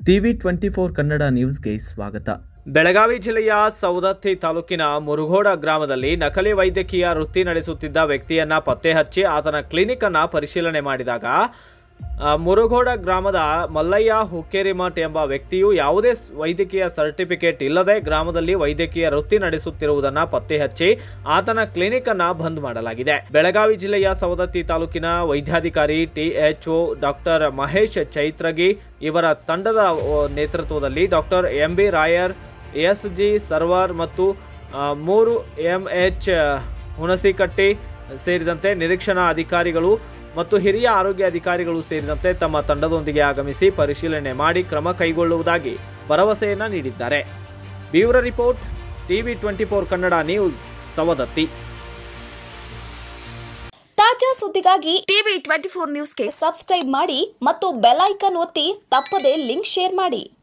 TV twenty four Kannada ನ್ಯೂಸ್ಗೆ ಸ್ವಾಗತ ಬೆಳಗಾವಿ ಜಿಲ್ಲೆಯ ಸೌದತ್ತಿ ತಾಲೂಕಿನ ಮುರುಗೋಡ ಗ್ರಾಮದಲ್ಲಿ ನಕಲಿ ವೈದ್ಯಕೀಯ ವೃತ್ತಿ ನಡೆಸುತ್ತಿದ್ದ ವ್ಯಕ್ತಿಯನ್ನ ಪತ್ತೆ ಹಚ್ಚಿ ಆತನ ಕ್ಲಿನಿಕ್ ಅನ್ನ ಪರಿಶೀಲನೆ ಮಾಡಿದಾಗ ಆ, ಮುರುಗೋಡ ಗ್ರಾಮದ ಮಲ್ಲಯ್ಯ ಹುಕ್ಕೇರಿಮಠ್ ಎಂಬ ವ್ಯಕ್ತಿಯು ಯಾವುದೇ ಸ್- ವೈದ್ಯಕೀಯ ಸರ್ಟಿಫಿಕೇಟ್ ಇಲ್ಲದೆ ಗ್ರಾಮದಲ್ಲಿ ವೈದ್ಯಕೀಯ ವೃತ್ತಿ ನಡೆಸುತ್ತಿರುವುದನ್ನ ಪತ್ತೆ ಹಚ್ಚಿ ಆತನ ಕ್ಲಿನಿಕ್ ಅನ್ನ ಬಂದ್ ಮಾಡಲಾಗಿದೆ ಬೆಳಗಾವಿ ಜಿಲ್ಲೆಯ ಸವದತ್ತಿ ತಾಲೂಕಿನ ವೈದ್ಯಾಧಿಕಾರಿ T H O doctor Mahesh Chaitragi ಇವರ ತಂಡದ ಓ, ನೇತೃತ್ವದಲ್ಲಿ doctor M B Rayar S G Sarvar ಮತ್ತು ಆ, ಮೂರು ಎಂ ಎಚ್ ಹುಣಸಿಕಟ್ಟಿ ಸೇರಿದಂತೆ ನಿರೀಕ್ಷಣಾ ಅಧಿಕಾರಿಗಳು ಮತ್ತು ಹಿರಿಯ ಆರೋಗ್ಯ ಅಧಿಕಾರಿಗಳು ಸೇರಿದಂತೆ ತಮ್ಮ ತಂಡದೊಂದಿಗೆ ಆಗಮಿಸಿ ಪರಿಶೀಲನೆ ಮಾಡಿ ಕ್ರಮ ಕೈಗೊಳ್ಳುವುದಾಗಿ ಭರವಸೆಯನ್ನ ನೀಡಿದ್ದಾರೆ bureau report TV twenty four Kannada news Savadatti ತಾಜಾ ಸುದ್ದಿಗಾಗಿ ಟಿವಿ ಟ್ವೆಂಟಿ ಫೋರ್ ನ್ಯೂಸ್ಗೆ ಸಬ್ಸ್ಕ್ರೈಬ್ ಮಾಡಿ ಮತ್ತು ಬೆಲ್ ಐಕಾನ್ ಒತ್ತಿ ತಪ್ಪದೇ ಲಿಂಕ್ ಶೇರ್ ಮಾಡಿ